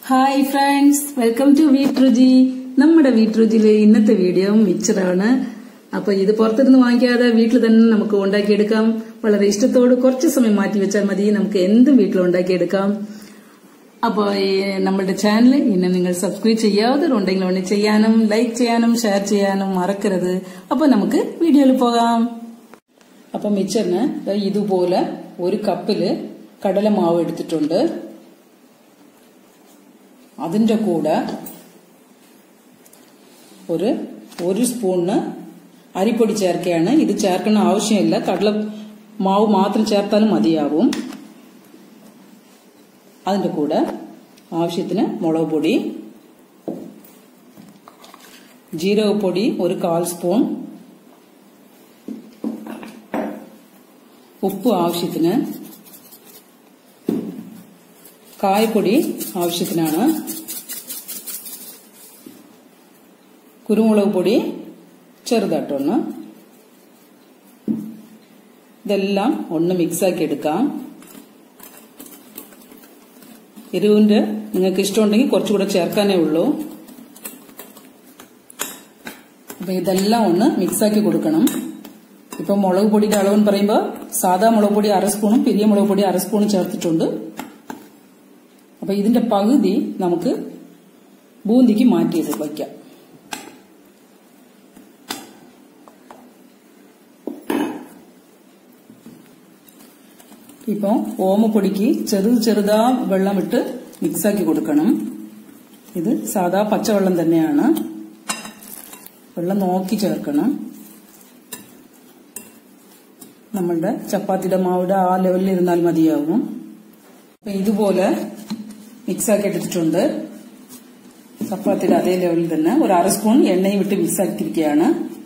hi friends welcome to വീട്ട് രുചി നമ്മുടെ വീട്ട് രുചിയിലെ ഇന്നത്തെ വീഡിയോ മിക്സറാണ് അപ്പൊ ഇത് പുറത്തിരുന്ന് വാങ്ങിക്കാതെ വീട്ടിൽ തന്നെ നമുക്ക് ഉണ്ടാക്കിയെടുക്കാം വളരെ ഇഷ്ടത്തോട് കുറച്ച് സമയം മാറ്റി വെച്ചാൽ മതി നമുക്ക് എന്തും വീട്ടിൽ ഉണ്ടാക്കിയെടുക്കാം അപ്പോൾ ഈ നമ്മളുടെ ചാനൽ ഇന്ന് നിങ്ങൾ സബ്സ്ക്രൈബ് ചെയ്യാത്തവരുണ്ടെങ്കിൽ ഒന്ന് ചെയ്യാനും ലൈക്ക് ചെയ്യാനും ഷെയർ ചെയ്യാനും മറക്കരുത് അപ്പൊ നമുക്ക് വീഡിയോയിൽ പോകാം അപ്പൊ മിച്ചറിന് ഇതുപോലെ ഒരു കപ്പില് കടലമാവ് എടുത്തിട്ടുണ്ട് അതിന്റെ കൂടെ ഒരു ഒരു സ്പൂണ് അരിപ്പൊടി ചേർക്കുകയാണ് ഇത് ചേർക്കണ ആവശ്യമില്ല കടല മാവ് മാത്രം ചേർത്താലും മതിയാവും അതിന്റെ കൂടെ ആവശ്യത്തിന് മുളക് പൊടി ജീരകപ്പൊടി ഒരു കാൽ സ്പൂൺ ഉപ്പ് ആവശ്യത്തിന് കായപ്പൊടി ആവശ്യത്തിനാണ് കുരുമുളക് പൊടി ചെറുതായിട്ടൊന്ന് ഇതെല്ലാം ഒന്ന് മിക്സാക്കി എടുക്കാം എരിവിന്റെ നിങ്ങൾക്ക് ഇഷ്ടമുണ്ടെങ്കിൽ കുറച്ചുകൂടെ ചേർക്കാനേ ഉള്ളൂ അപ്പൊ ഇതെല്ലാം ഒന്ന് മിക്സാക്കി കൊടുക്കണം ഇപ്പൊ മുളക് പൊടിയുടെ അളവെന്ന് പറയുമ്പോൾ സാധാ മുളക് പൊടി അര സ്പൂണും പെരിയ മുളക് പൊടി അര സ്പൂണും ചേർത്തിട്ടുണ്ട് അപ്പൊ ഇതിന്റെ പകുതി നമുക്ക് ബൂന്തിക്ക് മാറ്റിയത് വയ്ക്കാം ഇപ്പോൾ ഓമപ്പൊടിക്ക് ചെറു ചെറുതാ വെള്ളമിട്ട് മിക്സാക്കി കൊടുക്കണം ഇത് സാധാ പച്ചവെള്ളം തന്നെയാണ് വെള്ളം നോക്കി ചേർക്കണം നമ്മളുടെ ചപ്പാത്തിയുടെ മാവിടെ ആ ലെവലിൽ ഇരുന്നാൽ മതിയാവും അപ്പൊ ഇതുപോലെ മിക്സാക്കി എടുത്തിട്ടുണ്ട് ചപ്പാത്തിയുടെ അതേ ലെവലിൽ തന്നെ ഒരു അര സ്പൂൺ എണ്ണയും വിട്ട് മിക്സാക്കിയിരിക്കുകയാണ്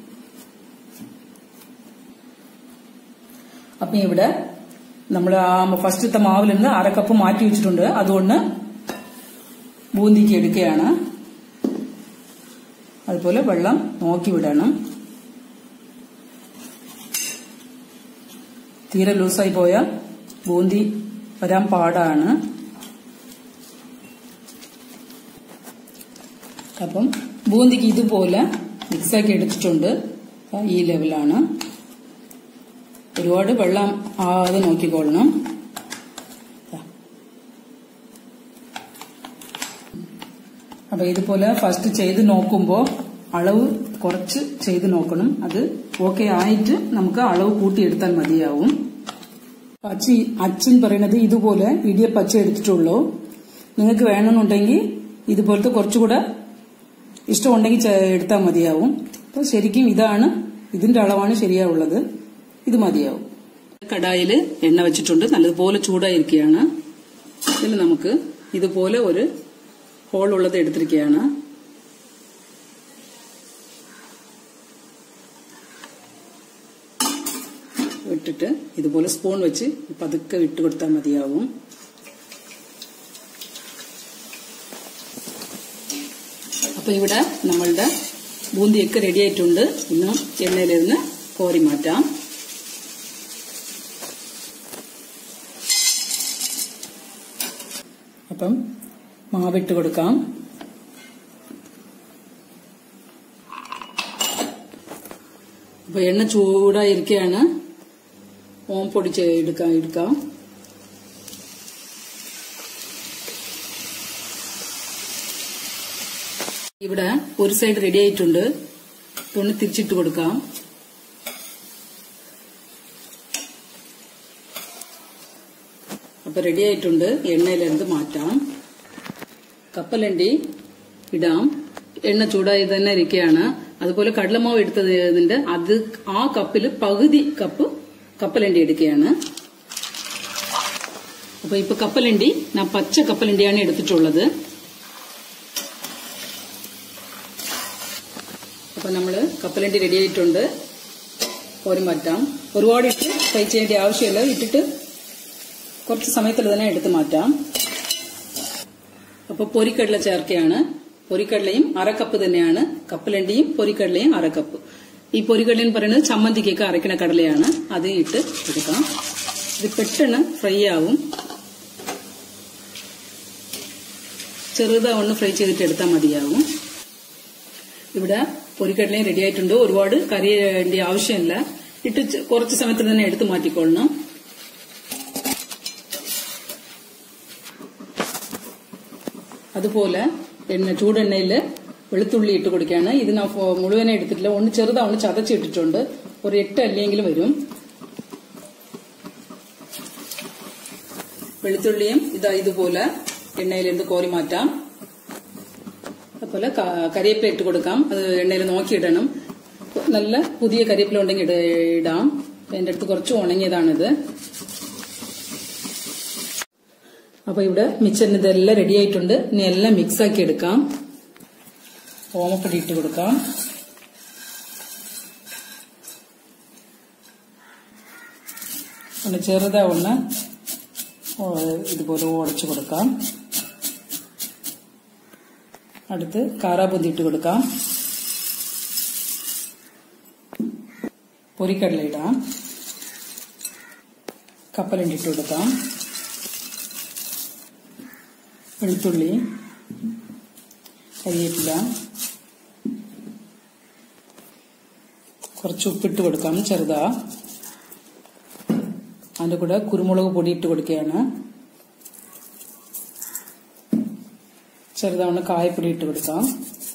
അപ്പൊ ഇവിടെ നമ്മൾ ആ ഫസ്റ്റത്തെ മാവിൽ നിന്ന് അര കപ്പ് മാറ്റി വെച്ചിട്ടുണ്ട് അതുകൊണ്ട് ബൂന്തിക്ക് എടുക്കുകയാണ് അതുപോലെ വെള്ളം നോക്കി വിടണം തീരെ ലൂസായി പോയാൽ ബൂന്തി വരാൻ പാടാണ് അപ്പം ബൂന്തിക്ക് ഇതുപോലെ മിക്സാക്കി എടുത്തിട്ടുണ്ട് ഈ ലെവലാണ് ഒരുപാട് വെള്ളം ആവാതെ നോക്കിക്കൊള്ളണം അപ്പൊ ഇതുപോലെ ഫസ്റ്റ് ചെയ്ത് നോക്കുമ്പോൾ അളവ് കുറച്ച് ചെയ്ത് നോക്കണം അത് ഓക്കെ ആയിട്ട് നമുക്ക് അളവ് കൂട്ടിയെടുത്താൽ മതിയാവും അച്ചി അച്ഛൻ പറയണത് ഇതുപോലെ ഇടിയപ്പച്ച എടുത്തിട്ടുള്ളൂ നിങ്ങൾക്ക് വേണമെന്നുണ്ടെങ്കിൽ ഇതുപോലത്തെ കുറച്ചുകൂടെ ഇഷ്ടമുണ്ടെങ്കിൽ എടുത്താൽ മതിയാവും അപ്പൊ ശരിക്കും ഇതാണ് ഇതിന്റെ അളവാണ് ശരിയാവുള്ളത് ഇത് മതിയാവും കടായിൽ എണ്ണ വെച്ചിട്ടുണ്ട് നല്ലതുപോലെ ചൂടായിരിക്കുകയാണ് ഇതിൽ നമുക്ക് ഇതുപോലെ ഒരു ഹോൾ ഉള്ളത് എടുത്തിരിക്കുകയാണ് ഇട്ടിട്ട് ഇതുപോലെ സ്പൂൺ വെച്ച് പതുക്കെ ഇട്ട് കൊടുത്താൽ മതിയാവും അപ്പൊ ഇവിടെ നമ്മളുടെ ബൂന്തിയൊക്കെ റെഡി ആയിട്ടുണ്ട് ഇന്നും എണ്ണയിലിരുന്ന് കോരി മാറ്റാം അപ്പം മാവിട്ട് കൊടുക്കാം അപ്പൊ എണ്ണ ചൂടായിരിക്കുകയാണ് ഓം പൊടിച്ച് എടുക്കാം എടുക്കാം ഇവിടെ ഒരു സൈഡ് റെഡി ആയിട്ടുണ്ട് തുണി തിരിച്ചിട്ട് കൊടുക്കാം അപ്പൊ റെഡി ആയിട്ടുണ്ട് എണ്ണയിലെന്ത് മാറ്റാം കപ്പലണ്ടി ഇടാം എണ്ണ ചൂടായി തന്നെ ഇരിക്കുകയാണ് അതുപോലെ കടലമാവ് എടുത്തതിന്റെ അത് ആ കപ്പിൽ പകുതി കപ്പ് കപ്പലണ്ടി എടുക്കുകയാണ് അപ്പൊ ഇപ്പൊ കപ്പലണ്ടി ഞാൻ പച്ച കപ്പലണ്ടിയാണ് എടുത്തിട്ടുള്ളത് അപ്പൊ നമ്മള് കപ്പലണ്ടി റെഡി ആയിട്ടുണ്ട് കോരി മാറ്റാം ഒരുപാട് ഇട്ട് ഫ്രൈ ചെയ്യേണ്ട ആവശ്യമില്ല ഇട്ടിട്ട് കുറച്ച് സമയത്തിൽ തന്നെ എടുത്തു മാറ്റാം അപ്പൊ പൊരിക്കടല ചേർക്കുകയാണ് പൊരിക്കടലയും അരക്കപ്പ് തന്നെയാണ് കപ്പലണ്ടിയും പൊരിക്കടലയും അരക്കപ്പ് ഈ പൊരിക്കടല എന്ന് പറയുന്നത് ചമ്മന്തിക്കൊക്കെ അരയ്ക്കണ കടലയാണ് അത് ഇട്ട് എടുക്കാം ഇത് പെട്ടെന്ന് ഫ്രൈ ആവും ചെറുതാ ഒന്ന് ഫ്രൈ ചെയ്തിട്ട് എടുത്താൽ മതിയാവും ഇവിടെ പൊരിക്കടലയും റെഡി ആയിട്ടുണ്ട് ഒരുപാട് കറിയേണ്ട ആവശ്യമില്ല ഇട്ട് ചെ- കുറച്ച് സമയത്ത് തന്നെ എടുത്ത് മാറ്റിക്കൊള്ളണം അതുപോലെ എണ്ണ ചൂടെണ്ണയിൽ വെളുത്തുള്ളി ഇട്ട് കൊടുക്കുകയാണ് ഇത് ഞാൻ ഫോ- മുഴുവനെ എടുത്തിട്ടില്ല ഒന്ന് ചെറുതാ ഒന്ന് ചതച്ചിട്ടിട്ടുണ്ട് ഒരു എട്ട് അല്ലെങ്കിലും വരും വെളുത്തുള്ളിയും ഇതാ ഇതുപോലെ എണ്ണയിലിருந்து കോരി മാറ്റാം അതുപോലെ ക- കരിവേപ്പില ഇട്ട് കൊടുക്കാം അത് എണ്ണയിൽ നോക്കിയിടണം നല്ല പുതിയ കരിവേപ്പില ഉണ്ടെങ്കിൽ ഇട- ഇടാം എന്റെ അടുത്ത് കുറച്ച് ഉണങ്ങിയതാണിത് അപ്പൊ ഇവിടെ മിച്ചറിന് ഇതെല്ലാം റെഡി ആയിട്ടുണ്ട് ഇനി എല്ലാം മിക്സ് ആക്കി എടുക്കാം ഓമപ്പൊടി ഇട്ട് കൊടുക്കാം ഒന്ന് ചെറുതാ ഒന്ന് ഓ- ഇതുപോലെ ഉടച്ചു കൊടുക്കാം അടുത്ത് കാറാബുന്തി ഇട്ട് കൊടുക്കാം പൊരിക്കടല ഇടാം കപ്പലണ്ടി ഇട്ട് കൊടുക്കാം വെളുത്തുള്ളി കരിവേപ്പില കുറച്ച് ഉപ്പിട്ട് കൊടുക്കാം ചെറുതാ അതിന്റെ കൂടെ കുരുമുളക് പൊടി ഇട്ട് കൊടുക്കുകയാണ് ചെറുതവണ കായപ്പൊടി ഇട്ട് കൊടുക്കാം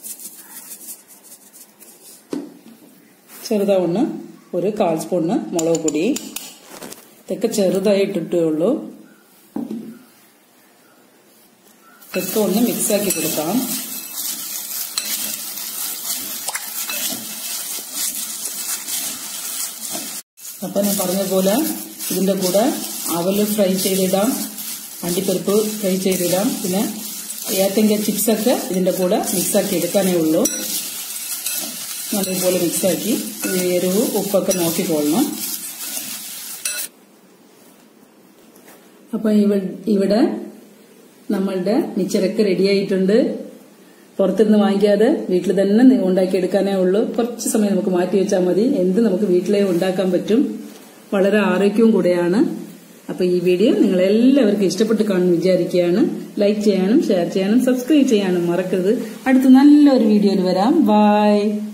ചെറുതവണ്ണ് ഒരു കാൽ സ്പൂണ് മുളക് പൊടി ഇതൊക്കെ ചെറുതായി ഇട്ടിട്ടേ ഉള്ളൂ ഇതൊക്കെ ഒന്ന് മിക്സ് ആക്കി കൊടുക്കാം അപ്പൊ ഞാൻ പറഞ്ഞ പോലെ ഇതിന്റെ കൂടെ അവല് ഫ്രൈ ചെയ്തിടാം അണ്ടിപ്പരിപ്പ് ഫ്രൈ ചെയ്തിടാം പിന്നെ ഏത്തങ്ക ചിപ്സ് ഒക്കെ ഇതിന്റെ കൂടെ മിക്സ് ആക്കി എടുക്കാനേ ഉള്ളൂ നല്ലതുപോലെ മിക്സ് ആക്കി എരിവ് ഉപ്പൊക്കെ നോക്കിക്കൊള്ളണം അപ്പൊ ഇവ- ഇവിടെ നമ്മളുടെ മിച്ചറൊക്കെ റെഡി ആയിട്ടുണ്ട് പുറത്തുനിന്ന് വാങ്ങിക്കാതെ വീട്ടിൽ തന്നെ നി- ഉണ്ടാക്കിയെടുക്കാനേ ഉള്ളൂ കുറച്ച് സമയം നമുക്ക് മാറ്റി വെച്ചാൽ മതി എന്ത് നമുക്ക് വീട്ടിലേ ഉണ്ടാക്കാൻ പറ്റും വളരെ ആരോഗ്യവും കൂടെയാണ് അപ്പൊ ഈ വീഡിയോ നിങ്ങൾ എല്ലാവർക്കും ഇഷ്ടപ്പെട്ട് കാണും വിചാരിക്കുകയാണ് ലൈക്ക് ചെയ്യാനും ഷെയർ ചെയ്യാനും സബ്സ്ക്രൈബ് ചെയ്യാനും മറക്കരുത് അടുത്ത നല്ലൊരു വീഡിയോയിൽ വരാം ബൈ